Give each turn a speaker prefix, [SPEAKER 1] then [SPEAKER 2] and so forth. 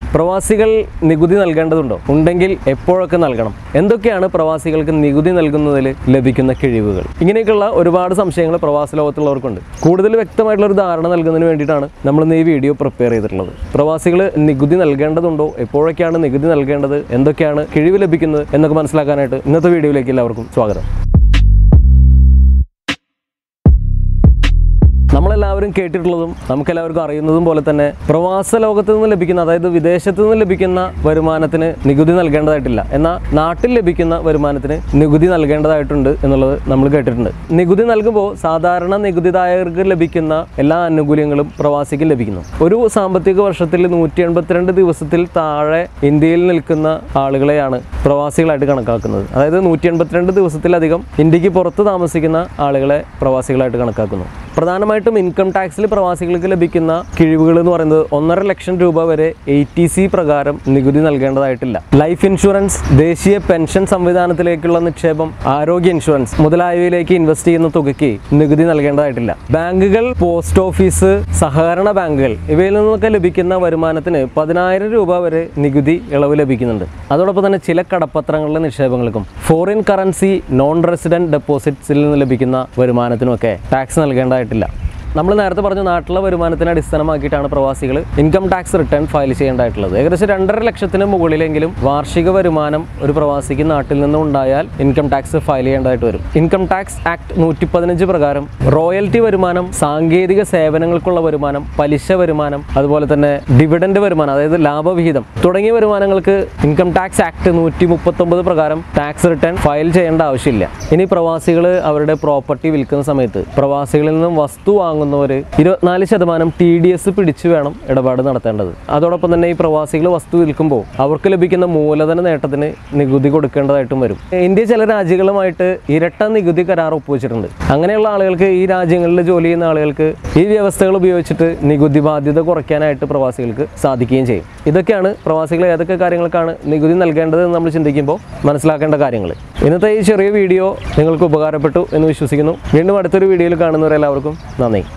[SPEAKER 1] പ്രവാസികൾ നികുതി നൽകേണ്ടതുണ്ടോ ഉണ്ടെങ്കിൽ എപ്പോഴൊക്കെ നൽകണം എന്തൊക്കെയാണ് പ്രവാസികൾക്ക് നികുതി നൽകുന്നതിൽ ലഭിക്കുന്ന കിഴിവുകൾ ഇങ്ങനെയൊക്കെയുള്ള ഒരുപാട് സംശയങ്ങൾ പ്രവാസ ലോകത്തുള്ളവർക്കുണ്ട് കൂടുതൽ വ്യക്തമായിട്ടുള്ള ഒരു ധാരണ നൽകുന്നതിന് വേണ്ടിയിട്ടാണ് നമ്മൾ ഇന്ന് ഈ വീഡിയോ പ്രിപ്പയർ ചെയ്തിട്ടുള്ളത് പ്രവാസികൾ നികുതി നൽകേണ്ടതുണ്ടോ എപ്പോഴൊക്കെയാണ് നികുതി നൽകേണ്ടത് എന്തൊക്കെയാണ് കിഴിവ് ലഭിക്കുന്നത് എന്നൊക്കെ മനസ്സിലാക്കാനായിട്ട് ഇന്നത്തെ വീഡിയോയിലേക്ക് എല്ലാവർക്കും സ്വാഗതം നമ്മളെല്ലാവരും കേട്ടിട്ടുള്ളതും നമുക്കെല്ലാവർക്കും അറിയുന്നതും പോലെ തന്നെ പ്രവാസ ലോകത്ത് നിന്ന് ലഭിക്കുന്ന അതായത് വിദേശത്ത് നിന്ന് ലഭിക്കുന്ന വരുമാനത്തിന് നികുതി നൽകേണ്ടതായിട്ടില്ല എന്നാൽ നാട്ടിൽ ലഭിക്കുന്ന വരുമാനത്തിന് നികുതി നൽകേണ്ടതായിട്ടുണ്ട് എന്നുള്ളത് നമ്മൾ കേട്ടിട്ടുണ്ട് നികുതി നൽകുമ്പോൾ സാധാരണ നികുതിദായകർക്ക് ലഭിക്കുന്ന എല്ലാ ആനുകൂല്യങ്ങളും പ്രവാസിക്ക് ലഭിക്കുന്നു ഒരു സാമ്പത്തിക വർഷത്തിൽ നൂറ്റി എൺപത്തിരണ്ട് ദിവസത്തിൽ താഴെ ഇന്ത്യയിൽ നിൽക്കുന്ന ആളുകളെയാണ് പ്രവാസികളായിട്ട് കണക്കാക്കുന്നത് അതായത് നൂറ്റി എൺപത്തിരണ്ട് ദിവസത്തിലധികം ഇന്ത്യക്ക് പുറത്ത് താമസിക്കുന്ന ആളുകളെ പ്രവാസികളായിട്ട് കണക്കാക്കുന്നു പ്രധാനമായിട്ടും ഇൻകം ടാക്സിൽ പ്രവാസികൾക്ക് ലഭിക്കുന്ന കിഴിവുകൾ എന്ന് പറയുന്നത് ഒന്നര ലക്ഷം രൂപ വരെ എ ടി സി പ്രകാരം നികുതി നൽകേണ്ടതായിട്ടില്ല ലൈഫ് ഇൻഷുറൻസ് ദേശീയ പെൻഷൻ സംവിധാനത്തിലേക്കുള്ള നിക്ഷേപം ആരോഗ്യ ഇൻഷുറൻസ് മുതലായവയിലേക്ക് ഇൻവെസ്റ്റ് ചെയ്യുന്ന തുകയ്ക്ക് നികുതി നൽകേണ്ടതായിട്ടില്ല ബാങ്കുകൾ പോസ്റ്റ് ഓഫീസ് സഹകരണ ബാങ്കുകൾ ഇവയിൽ നിന്നൊക്കെ ലഭിക്കുന്ന വരുമാനത്തിന് പതിനായിരം രൂപ വരെ നികുതി ഇളവ് ലഭിക്കുന്നുണ്ട് അതോടൊപ്പം തന്നെ ചില കടപ്പത്രങ്ങളിലെ നിക്ഷേപങ്ങൾക്കും ഫോറിൻ കറൻസി നോൺ റെസിഡന്റ് ഡെപ്പോസിറ്റ്സിൽ നിന്ന് ലഭിക്കുന്ന വരുമാനത്തിനുമൊക്കെ ടാക്സ് നൽകേണ്ടതായിട്ടില്ല നമ്മൾ നേരത്തെ പറഞ്ഞ നാട്ടിലെ വരുമാനത്തിനെ അടിസ്ഥാനമാക്കിയിട്ടാണ് പ്രവാസികൾ ഇൻകം ടാക്സ് റിട്ടേൺ ഫയൽ ചെയ്യേണ്ടതായിട്ടുള്ളത് ഏകദേശം രണ്ടര ലക്ഷത്തിന് മുകളിലെങ്കിലും വാർഷിക വരുമാനം ഒരു പ്രവാസിക്ക് നാട്ടിൽ നിന്ന് ഉണ്ടായാൽ ഇൻകം ടാക്സ് ഫയൽ ചെയ്യേണ്ടതായിട്ട് വരും ഇൻകം ടാക്സ് ആക്ട് നൂറ്റി പതിനഞ്ച് പ്രകാരം റോയൽറ്റി വരുമാനം സാങ്കേതിക സേവനങ്ങൾക്കുള്ള വരുമാനം പലിശ വരുമാനം അതുപോലെ തന്നെ ഡിവിഡൻഡ് വരുമാനം അതായത് ലാഭവിഹിതം തുടങ്ങിയ വരുമാനങ്ങൾക്ക് ഇൻകം ടാക്സ് ആക്ട് നൂറ്റി മുപ്പത്തൊമ്പത് പ്രകാരം ടാക്സ് റിട്ടേൺ ഫയൽ ചെയ്യേണ്ട ആവശ്യമില്ല ഇനി പ്രവാസികൾ അവരുടെ പ്രോപ്പർട്ടി വിൽക്കുന്ന സമയത്ത് പ്രവാസികളിൽ നിന്നും വസ്തു വാങ്ങുന്നവർ ഇരുപത്തിനാല് ശതമാനം ടി ഡി എസ് പിടിച്ചു വേണം ഇടപാട് നടത്തേണ്ടത് അതോടൊപ്പം തന്നെ ഈ പ്രവാസികൾ വസ്തു വിൽക്കുമ്പോൾ അവർക്ക് ലഭിക്കുന്ന മൂലധന നേട്ടത്തിന് നികുതി കൊടുക്കേണ്ടതായിട്ടും വരും ഇന്ത്യ ചില രാജ്യങ്ങളുമായിട്ട് ഇരട്ട നികുതി കരാർ ഒപ്പുവെച്ചിട്ടുണ്ട് അങ്ങനെയുള്ള ആളുകൾക്ക് ഈ രാജ്യങ്ങളിൽ ജോലി ചെയ്യുന്ന ആളുകൾക്ക് ഈ വ്യവസ്ഥകൾ ഉപയോഗിച്ചിട്ട് നികുതി ബാധ്യത കുറയ്ക്കാനായിട്ട് പ്രവാസികൾക്ക് സാധിക്കുകയും ചെയ്യും ഇതൊക്കെയാണ് പ്രവാസികൾ ഏതൊക്കെ കാര്യങ്ങൾക്കാണ് നികുതി നൽകേണ്ടത് എന്ന് നമ്മൾ ചിന്തിക്കുമ്പോൾ മനസ്സിലാക്കേണ്ട കാര്യങ്ങൾ ഇന്നത്തെ ഈ ചെറിയ വീഡിയോ നിങ്ങൾക്ക് ഉപകാരപ്പെട്ടു എന്ന് വിശ്വസിക്കുന്നു വീണ്ടും അടുത്തൊരു വീഡിയോയിൽ കാണുന്നവരെല്ലാവർക്കും നന്ദി